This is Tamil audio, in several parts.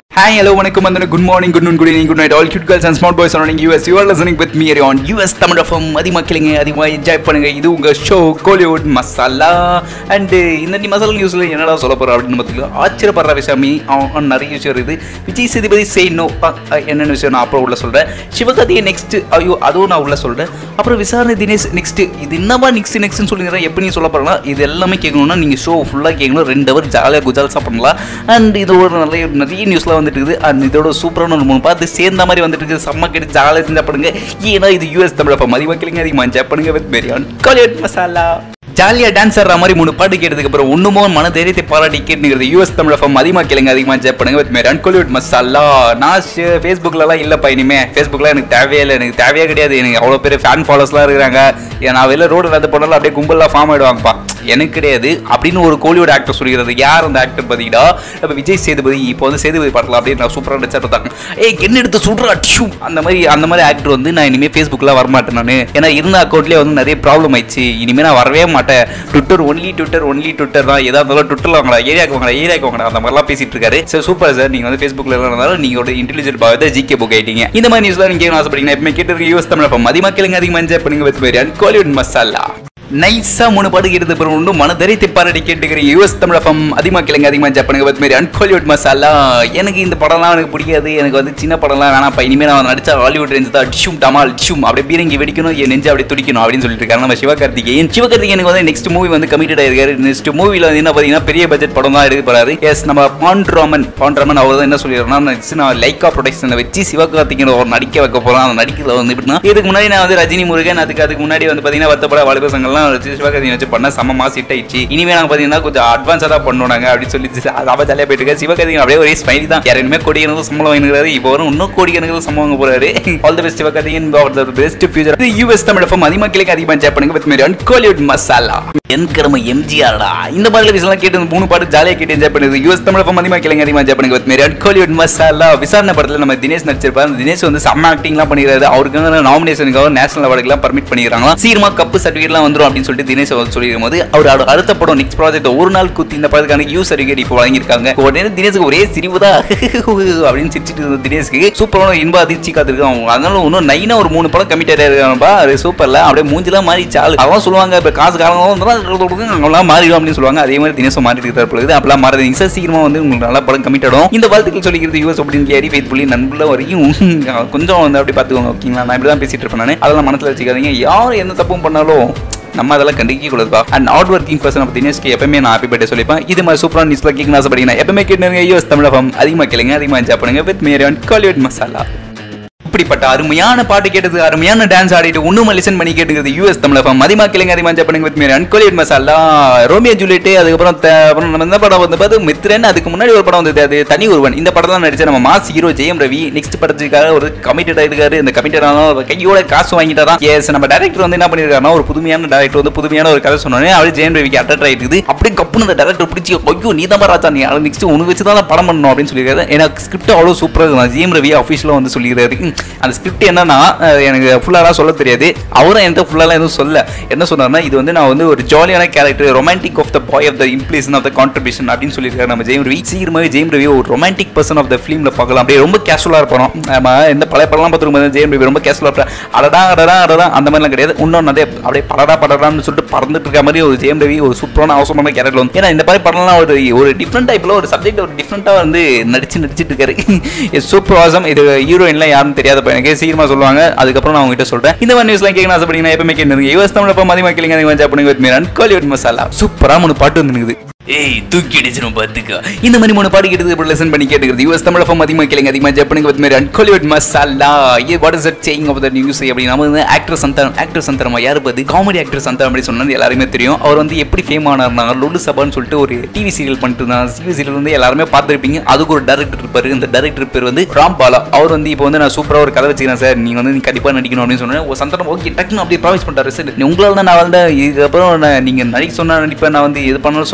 Hi, hello, வணக்கம் வந்து good morning good noon good evening good night all cute girls and smart boys surrounding us you are listening with me on US Tamil FM அதிகமாக்கலைங்க அதிகமாக என்ஜாய் பண்ணுங்க இது உங்க ஷோ கோலிவுட் மசாலா அண்ட் இந்த நீ மசாலா நியூஸ்ல என்னடா சொல்ல போறோம் அப்படின்னு பார்த்தீங்கன்னா ஆச்சரியப்படுற விஷயம் அவன் நிறைய விஷயம் இருக்குது விஜய் சேதுபதி சே நோ என்னென்ன விஷயம் நான் அப்புறம் உள்ள சொல்றேன் சிவகார்த்திகை நெக்ஸ்ட் ஐயோ அதுவும் நான் உள்ள சொல்றேன் அப்புறம் விசாரணை தினேஷ் நெக்ஸ்ட் இது என்னவா நெக்ஸ்ட் நெக்ஸ்ட்னு சொல்லுங்க எப்படி நீ சொல்ல போறேன்னா இது எல்லாமே கேட்கணும்னா நீங்க ஷோ ஃபுல்லாக கேட்கணும் ரெண்டு ஹவர் ஜாலியாக குஜால்ஸாக பண்ணலாம் அண்ட் இது ஒரு நிறைய நிறைய நியூஸ்லாம் வந்துட்டு இருக்குது அண்ட் இதோட சூப்பரான ஒரு மூணு பார்த்து சேர்ந்த மாதிரி வந்துட்டு இருக்குது செம்ம கெட்டு ஜாலியாக இருந்தா பண்ணுங்க ஏன்னா இது யூஎஸ் தமிழ் அப்போ மதிமக்களுங்க அதிகமாக என்ஜாய் பண்ணுங்க வித் பிரியாணி காலியட் மசாலா ஜாலியாக டான்ஸ் ஆடுற மாதிரி மூணு பாட்டு கேட்டதுக்கு அப்புறம் ஒண்ணுமோ மன தைரியத்தை பாராட்டி கேட்டுங்கிறது யூஎஸ் தமிழ் எஃப்எம் அதிகமாக கேளுங்க அதிகமாக என்ஜாய் பண்ணுங்க வித் மேரான் கோலிவுட் மசாலா நான் ஃபேஸ்புக்லலாம் இல்லைப்பா இனிமே ஃபேஸ்புக்கில் எனக்கு தேவையே இல்லை எனக்கு தேவையே கிடையாது எனக்கு அவ்வளோ பேர் ஃபேன் ஃபாலோஸ்லாம் இருக்கிறாங்க ஏன் நான் வெளில ரோடு நடந்து போனாலும் அப்படியே கும்பலாக ஃபார்ம் ஆயிடுவாங்கப்பா எனக்கு கிடையாது அப்படின்னு ஒரு கோலிவுட் ஆக்டர் சொல்லிக்கிறது யார் அந்த ஆக்டர் பார்த்தீங்கன்னா நம்ம விஜய் சேதுபதி இப்போ வந்து சேதுபதி படத்தில் அப்படியே நான் சூப்பராக நடிச்சா பார்த்தாங்க ஏய் என்ன எடுத்து சொல்கிறா டியூ அந்த மாதிரி அந்த மாதிரி ஆக்டர் வந்து நான் இனிமேல் ஃபேஸ்புக்கில் வரமாட்டேன் நான் ஏன்னா இருந்த அக்கௌண்ட்லேயே வந்து நிறைய ப்ராப்ளம் ஆயிடுச்சு இனிமேல் நான் வரவே மாட்டேன் Twitter only Twitter only Twitter தான் எதாக இருந்தாலும் ட்விட்டரில் வாங்கலாம் ஏரியாக்கு வாங்கலாம் ஏரியாக்கு வாங்கலாம் அந்த மாதிரிலாம் பேசிட்டு இருக்காரு சார் சூப்பர் சார் நீங்கள் வந்து ஃபேஸ்புக்கில் இருந்தாலும் நீங்கள் ஒரு இன்டெலிஜென்ட் பாவத்தை ஜிகே புக் ஆயிட்டீங்க இந்த மாதிரி நியூஸ்லாம் நீங்கள் ஆசைப்படுறீங்க எப்பவுமே கேட்டு யூஎஸ் தமிழ் அப்போ மதிமா கேளுங்க அதிகமாக என்ஜாய் பண்ணுங்க வித் பிரியாணி கோலிவுட் மசாலா நைஸா மூணு பாடு கேட்டது பிறகு ஒன்றும் மன தைரியத்தை பாராட்டி கேட்டுக்கிற யூஎஸ் தமிழகம் அதிகமாக கிழங்கு அதிகமாக என்ஜாய் பண்ணுங்க பத் மாரி அன்காலிவுட் மசாலா எனக்கு இந்த படம்லாம் எனக்கு பிடிக்காது எனக்கு வந்து சின்ன படம்லாம் வேணாம் இனிமேல் நான் நடிச்சா ஹாலிவுட் ரேஞ்ச் தான் டிஷும் டமால் டிஷும் அப்படியே பீரங்கி வெடிக்கணும் என் நெஞ்சு அப்படியே துடிக்கணும் அப்படின்னு சொல்லிட்டு இருக்காங்க நம்ம சிவகார்த்திகேயன் சிவகார்த்திகேயனுக்கு வந்து நெக்ஸ்ட் மூவி வந்து கமிட்டட் ஆயிருக்காரு நெக்ஸ்ட் மூவில வந்து என்ன பார்த்தீங்கன்னா பெரிய பட்ஜெட் படம் தான் எடுக்க போறாரு எஸ் நம்ம பாண்ட்ராமன் பாண்ட்ராமன் அவர் தான் என்ன சொல்லிடுறோம்னா நான் லைக்கா ப்ரொடக்ஷனை வச்சு சிவகார்த்திகேயன் ஒரு நடிக்க வைக்க போறோம் அந்த நடிக்கிறத வந்து எப்படின்னா இதுக்கு முன்னாடி நான் வந்து ரஜினி முருகன் அதுக்கு அதுக்கு முன்னாடி வந்து பார்த்தீங்கன்னா வத்தப்பட வாலிப சங்கம்லாம் வச்சு சிவகார்த்திகேயன் வச்சு பண்ண செம்ம மாஸ் ஹிட் ஆயிடுச்சு இனிமே நாங்க பாத்தீங்கன்னா கொஞ்சம் அட்வான்ஸா தான் பண்ணுவோம் நாங்க அப்படின்னு சொல்லி அவ ஜாலியா போயிட்டு இருக்க சிவகார்த்திகேயன் அப்படியே ஒரே ஸ்மைலி தான் யார் இனிமே கோடிக்கணக்கில் சம்பளம் வாங்கிக்கிறாரு இப்போ வரும் இன்னும் கோடிக்கணக்கில் சம்பளம் வாங்க போறாரு ஆல் தி பெஸ்ட் சிவகார்த்திகேயன் அவர் best future US Tamil FM அதிகமாக கிளிக் அதிகமாக என்ஜாய் பண்ணுங்க வித் மேரி கோலிவுட் மசாலா என் கிழமை எம்ஜிஆர்டா இந்த மாதிரி விஷயம் கேட்டு மூணு பாட்டு ஜாலியாக கேட்டு என்ஜாய் பண்ணுது யூஎஸ் தமிழ் எஃப்எம் அதிகமாக கிளங்க அதிகமாக என்ஜாய் பண்ணுங்க வித் மேரி கோலிவுட் மசாலா விசாரணை படத்தில் நம்ம தினேஷ் நடிச்சிருப்பாரு அந்த தினேஷ் வந்து செம்ம ஆக்டிங்லாம் பண்ணிக்கிறாரு அவருக்கு நாமினேஷனுக்காக நேஷனல் அவார்டுக்குலாம் பர்மிட் பண்ணிக்கிறாங்களா சீக்கிரமா கப்பு சர்டிஃபிகேட்லாம் வந்துரும் அப்படின்னு சொல்லிட்டு தினேஷ் வந்து சொல்லியிருக்கும் போது அவர் அடுத்த படம் நெக்ஸ்ட் ப்ராஜெக்ட் ஒரு நாள் குத்தி இந்த படத்துக்கான யூ சர்டிஃபிகேட் இப்போ வழங்கியிருக்காங்க உடனே தினேஷுக்கு ஒரே சிரிப்பு தான் அப்படின்னு சிரிச்சிட்டு இருந்த தினேஷ்க்கு சூப்பரான இன்ப அதிர்ச்சி காத்திருக்காங்க அதனால இன்னும் நைனா ஒரு மூணு படம் கமிட் ஆயிருக்காங்கப்பா அது சூப்பர்ல அப்படியே மூஞ்சிலாம் மாறிச்சு ஆளு அவன் சொல்லுவாங்க இப்போ காசு காரணம் அவங்களாம் மாறிடும் அப்படின்னு சொல்லுவாங்க அதே மாதிரி தினேஷும் மாறிட்டு இருக்கிற பொழுது அப்பெல்லாம் மாறாதீங்க சார் சீக்கிரமா வந்து உங்களுக்கு நல்ல படம் கமிட் ஆடும் இந்த வாழ்த்துக்கள் சொல்லிக்கிறது யூஎஸ் அப்படின்னு கேரி ஃபேத் புள்ளி நண்புல வரைக்கும் கொஞ்சம் வந்து அப்படி பார்த்துக்கோங்க ஓகேங்களா நான் இப்படி தான் பேசிட்டு இருப்பேன் நான் அதெல்லாம் மனசில் வச்சுக்காதீங்க யார் எந்த தப்பும் பண்ணாலும் நம்ம அதெல்லாம் கண்டிக்க கூடாதுப்பா and hard working person of தினேஷ்க்கு எப்பவுமே நான் ஹாப்பி பர்த்டே சொல்லிப்பேன் இது மாதிரி சூப்பரான நியூஸ்ல கேட்கணும் ஆசைப்படுறீங்க எப்பவுமே கேட்டு யூஎஸ் தமிழகம் அதிகமாக கேளுங்க அதிகமாக என்ஜாய் பண்ணுங்க வித் மேரியான் காலிவுட் மசாலா இப்படிப்பட்ட அருமையான பாட்டு கேட்டது அருமையான டான்ஸ் ஆடிட்டு ஒண்ணும் லிசன் பண்ணி கேட்டுக்கிறது யூஎஸ் தமிழகம் மதிமா கிளைங்க அதிகமாக என்ஜாய் பண்ணுங்க வித் மேரி அன்கோலியட் மசாலா ரோமியோ ஜூலியட் அதுக்கப்புறம் த- அப்புறம் நம்ம இந்த படம் வந்து பார்த்து மித்ரன் அதுக்கு முன்னாடி ஒரு படம் வந்தது அது தனி ஒருவன் இந்த படம் தான் நடிச்ச நம்ம mass hero Jayam Ravi next படத்துக்காக ஒரு கமிட்டட் ஆயிருக்காரு இந்த கமிட்டட் ஆனாலும் கையோட காசு வாங்கிட்டாராம் எஸ் நம்ம டேரக்டர் வந்து என்ன பண்ணிருக்காருன்னா ஒரு புதுமையான டேரக்டர் வந்து புதுமையான ஒரு கதை சொன்னோன்னே அவர் ஜெயம் ரவிக்கு அட்டட் ஆயிடுது அப்படியே கப்புனு அந்த டேரக்டர் பிடிச்சி ஐயோ நீ தான் ராஜா நீ நெக்ஸ்ட் உனக்கு வச்சு தான் படம் பண்ணணும் அப்படின்னு சொல்லியிருக்காரு எனக்கு ஸ்கிரிப்ட் அவ்வளோ சூப்பராக இருக்கும் ஜிஎம் ரவி அஃபீஷியலாக வந்து சொல்லியிருக்காரு ம், அந்த ஸ்கிரிப்ட் என்னன்னா அஹ், எனக்கு ஃபுல்லாலாம் சொல்ல தெரியாது அவரும் என்கிட்ட ஃபுல்லாலாம் எதுவும் சொல்ல என்ன சொன்னார்னா இது வந்து நான் வந்து ஒரு ஜாலியான character romantic of the boy of the இம்ப்ளேஷன் ஆஃப் த கான்ட்ரிபியூஷன் அப்படின்னு சொல்லியிருக்காரு நம்ம ஜெயம் ரவி சீக்கிரமாவே ஜெயம் ரவி ஒரு ரொமான்டிக் பர்சன் ஆஃப் த ஃபிலிமில் பார்க்கலாம் அப்படியே ரொம்ப கேஷுவலாக இருப்போம் நம்ம எந்த பழைய படம்லாம் பார்த்துருக்கும் ஜெயம் ரவி ரொம்ப கேஷுவலாக இருப்பேன் அடடா அடடா அடடா அந்த மாதிரிலாம் கிடையாது இன்னும் நிறைய அப்படியே படடா படடான்னு சொல்லிட்டு பறந்துட்டு இருக்க மாதிரி ஒரு ஜெயம் ரவி ஒரு சூப்பரான அவசரமான கேரக்டர் வந்து ஏன்னா இந்த மாதிரி படம்லாம் ஒரு ஒரு டிஃப்ரெண்ட் டைப்ல ஒரு சப்ஜெக்ட் ஒரு டிஃப்ரெண்ட்டாக வந்து நடிச்சு நடிச்சிட்டு இருக்காரு சூப்பர் ஆசம் இது ஹீரோயின்லாம் யாரும் தெரியாத எனக்கு சீக்கிரமா சொல்லுவாங்க அதுக்கப்புறம் நான் உங்ககிட்ட சொல்றேன் இந்த மாதிரி நியூஸ்லாம் கேட்கணும் ஆசைப்பட்டீங்கன்னா எப்பவுமே கேட்டு யூஎஸ் தமிழ் அப்போ மதிமா கேளுங்க அதிகமாக என்ஜாய் பண்ணுங்க வித் மீரன் கோலிவுட் மசாலா சூப்பரா மூணு பாட்டு வந்துருக்குது ஏய் தூக்கி அடிச்சிடும் பார்த்துக்க இந்த மாதிரி மூணு பாட்டு கேட்டது இப்போ லெசன் பண்ணி கேட்டுக்கிறது யூஎஸ் தமிழ் அப்போ அதிகமாக கேளுங்க அதிகமாக என்ஜாய் பண்ணுங்க வித் மீரன் கோலிவுட் மசாலா ஏ what is at saying of the news அப்படி நம்ம வந்து ஆக்டர் சந்தானம் ஆக்டர் சந்தானமா யார் பார்த்து காமெடி ஆக்டர் சந்தானம் அப்படி சொன்னது எல்லாருமே தெரியும் அவர் வந்து எப்படி ஃபேம் ஆனார்னா லொல்லு சபான்னு சொல்லிட்டு ஒரு டிவி சீரியல் பண்ணிட்டு இருந்தாங்க டிவி சீரியல் வந்து எல்லாருமே பார்த்துருப்பீங்க அதுக்கு ஒரு டேரக்டர் இருப்பாரு இந்த டேரக்டர் பேர் வந்து ராம் பாலா அவர் வந்து இப்போ வந்து நான் சூப்பராக ஒரு கதை வச்சுக்கிறேன் சார் நீங்கள் வந்து நீ கண்டிப்பாக நடிக்கணும் அப்படின்னு சொன்னேன் ஒரு சந்தானம் ஓகே டக்குன்னு அப்படியே ப்ராமிஸ் பண்ணிட்டாரு சார் உங்களால் தான் நான் வந்து இதுக்கப்புறம் நான் நீங்கள் நடிக்க சொன்னா நடிப்பேன் நான் வந்து எது பண்ணாலும் சொன்னாலும் பண்ணுவேன்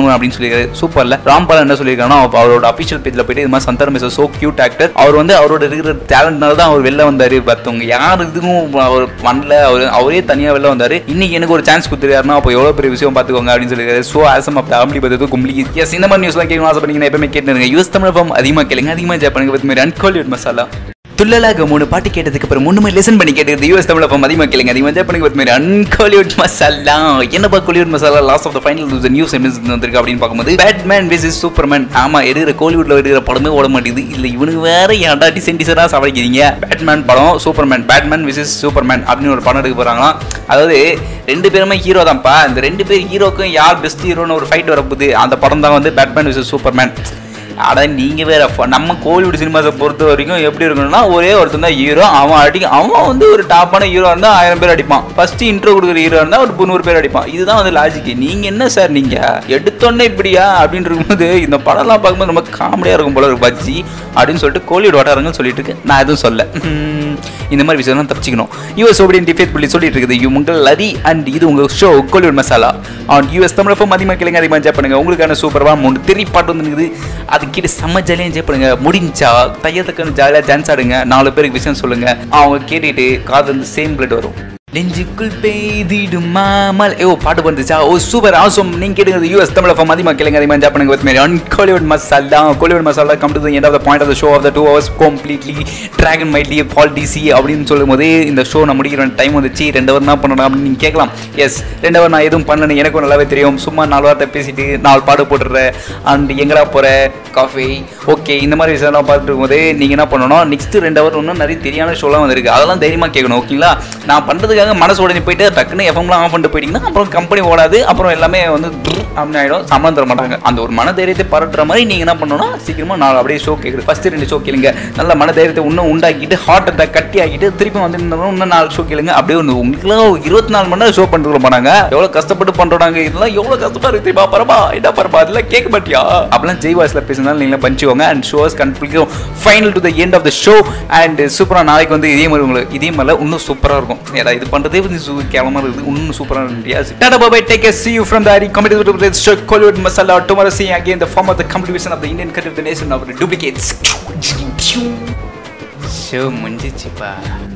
பண்ணுவேன் அப்படின்னு சொல்லியிருக்காரு சூப்பர்ல ராம்பால் என்ன சொல்லியிருக்காங்கன்னா அவ- அவரோட அஃபிஷியல் பேஜ்ல போயிட்டு இது மாதிரி Santhanam is so cute actor அவர் வந்து அவரோட இருக்கிற டேலண்ட்னால தான் அவர் வெளில வந்தாரு மற்றவங்க யார் இதுக்கும் அவர் பண்ணல அவர் அவரே தனியா வெளில வந்தாரு இன்னைக்கு எனக்கு ஒரு சான்ஸ் கொடுத்துருக்காருன்னா அப்போ எவ்வளவு பெரிய விஷயம் பார்த்துக்கோங்க அப்படின்னு சொல்லியிருக்காரு ஸோ ஆசம் ஆஃப் அம்பளி பதத்து கும்பலி எஸ் இந்த மாதிரி நியூஸ்லாம் கேட்கணும் ஆசைப்பட்டீங்கன்னா எப்பவுமே கேட்டுருங்க யூஸ் தமிழ் ஃபார்ம் அதிகமாக கேளுங்க அதிகமாக ஜாப் பண்ணுங்க வித் மாதிரி அன்காலிவுட் மசாலா துள்ளலாக மூணு பாட்டு கேட்டதுக்கு அப்புறம் மூணு மாதிரி லெசன் பண்ணி கேட்டது யூஎஸ் தமிழ் அப்போ அதிகமாக கேளுங்க அதிகமாக ஜாப் பண்ணுங்க வித் மாதிரி அன்காலிவுட் மசாலா என்னப்பா Kollywood masala last of the final news என்ன வந்திருக்கு அப்படின்னு பார்க்கும்போது பேட்மேன் விஸ் சூப்பர்மேன் ஆமா எடுக்கிற கோலிவுட்ல எடுக்கிற படமே ஓட மாட்டேங்குது இல்ல இவனுக்கு வேற ஏன்டா டிசைன் டிசைனாக சாவடிக்கிறீங்க பேட்மேன் படம் சூப்பர்மேன் பேட்மேன் விஸ் சூப்பர்மேன் அப்படின்னு ஒரு படம் எடுக்க போறாங்களாம் அதாவது ரெண்டு பேருமே ஹீரோ தான்ப்பா இந்த ரெண்டு பேர் ஹீரோக்கும் யார் பெஸ்ட் ஹீரோன்னு ஒரு ஃபைட் வரப்போகுது அந்த படம் தான் வந்து பேட்மேன் விஸ் சூப்பர்மேன் அட நீங்க வேற ஃப- நம்ம கோலிவுட் சினிமாஸை பொறுத்த வரைக்கும் எப்படி இருக்கணும்னா ஒரே ஒருத்தன் தான் ஹீரோ அவன் அடி அவன் வந்து ஒரு டாப்பான ஹீரோ இருந்தா ஆயிரம் பேர் அடிப்பான் ஃபர்ஸ்ட் இன்ட்ரோ கொடுக்குற ஹீரோ இருந்தா ஒரு முந்நூறு பேர் அடிப்பான் இதுதான் வந்து லாஜிக் நீங்க என்ன சார் நீங்க எடுத்தோன்னே இப்படியா அப்படின்னு இருக்கும்போது இந்த படம்லாம் பார்க்கும்போது ரொம்ப காமெடியா இருக்கும் போல ஒரு பஜ்ஜி அப்படின்னு சொல்லிட்டு கோலிவுட் வட்டாரங்கள் சொல்லிட்டு இருக்கு நான் எதுவும் சொல்ல உம், இந்த மாதிரி விஷயம்லாம் தப்பிச்சுக்கணும் யூஎஸ் ஓபடியன் டிஃபேட் புள்ளி சொல்லிட்டு இருக்குது இது உங்கள் லரி அண்ட் இது உங்க show Kollywood masala on US Tamil FM அதிகமாக கேளுங்க அதிகமாக என்ஜாய் பண்ணுங்க உங்களுக்கான சூப்பராக மூணு தெரி பாட்டு வந்துருக்குது அது கிட்ட செம்ம ஜாலியாக என்ஜாய் பண்ணுங்க முடிஞ்சா தையத்துக்கு ஜாலியாக டான்ஸ் ஆடுங்க நாலு பேருக்கு விஷயம் சொல்லுங்க அவங்க கேட்டுட்டு காது வந்து சேம் பிளட் வரும் நெஞ்சுக்குள் பெய்திடும் மாமல் ஏ ஓ பாட்டு வந்துச்சா ஓ சூப்பர் ஆசம் நீங்க கேட்டுங்க யூஎஸ் தமிழ் ஃபார்ம் அதிகமாக கேளுங்க அதிகமாக என்ஜாய் பண்ணுங்க with Mary on Kollywood masala Kollywood masala come to the end of the point of the show of the two hours completely டிராகன் மைட்லி பால் டிசி அப்படின்னு சொல்லும் போது இந்த ஷோ நான் முடிக்கிற டைம் வந்துச்சு ரெண்டு ஹவர் தான் பண்ணணும் அப்படின்னு நீங்கள் கேட்கலாம் எஸ் ரெண்டு ஹவர் நான் எதுவும் பண்ணணும் எனக்கும் நல்லாவே தெரியும் சும்மா நாலு வார்த்தை பேசிட்டு நாலு பாடு போட்டுடுறேன் அண்ட் எங்கடா போகிற காஃபி ஓகே இந்த மாதிரி விஷயம்லாம் பார்த்துட்டு இருக்கும்போது நீங்கள் என்ன பண்ணணும் நெக்ஸ்ட் ரெண்டு ஹவர் இன்னும் நிறைய தெரியாத ஷோலாம் வந்திருக்கு அதெல்லாம் தைரியமாக கேட்கணும் ஓகேங்களா நான் பண்ணுறதுக்காக மனசு உடனே போயிட்டு டக்குன்னு எஃப்எம்லாம் ஆஃப் பண்ணிட்டு போயிட்டீங்கன்னா அப்புறம் கம்பெனி ஓடாது அப்புறம் எல்லாமே வந்து துர் அப்படின்னு ஆகிடும் சம்பளம் தர மாட்டாங்க அந்த ஒரு மன தைரியத்தை பரட்டுற மாதிரி நீங்கள் என்ன பண்ணணும்னா சீக்கிரமாக நாலு அப்படியே ஷோ கேட்குது ஃபஸ்ட்டு ரெண்டு ஷோ கேளுங்க நல்ல மன தைரியத்தை இன்னும் உண்டாக்கிட்டு ஹார்ட் அட்டாக் கட்டி ஆக்கிட்டு திருப்பி வந்து இன்னும் இன்னும் நாலு ஷோ கேளுங்க அப்படியே வந்து உங்களுக்குலாம் இருபத்தி நாலு மணி நேரம் ஷோ பண்ணுறது போனாங்க எவ்வளோ கஷ்டப்பட்டு பண்ணுறாங்க இதெல்லாம் எவ்வளோ கஷ்டமா இருக்கு தெரியுமா பரபா என்ன பரபா அதெல்லாம் கேட்க மாட்டியா அப்பெல்லாம் ஜெய் வாய்ஸில் பேசினாலும் நீங்களும் பஞ்சுக்கோங்க அண்ட் ஷோஸ் கம்ப்ளீட்டும் final to the end of the show and சூப்பராக நாளைக்கு வந்து இதே மாதிரி உங்களுக்கு இதே மாதிரிலாம் இன்னும் சூப்பராக இருக்கும் ஏடா இது பண்ணுறதே வந்து சூ கேவலமாக இருக்குது இன்னும் சூப்பராக இருந்துச்சு tata bye bye take see you from the Ari comedy to the show Kollywood Masala tomorrow see you again the form of the competition of the Indian country of the nation of the duplicates show முடிஞ்சிச்சுப்பா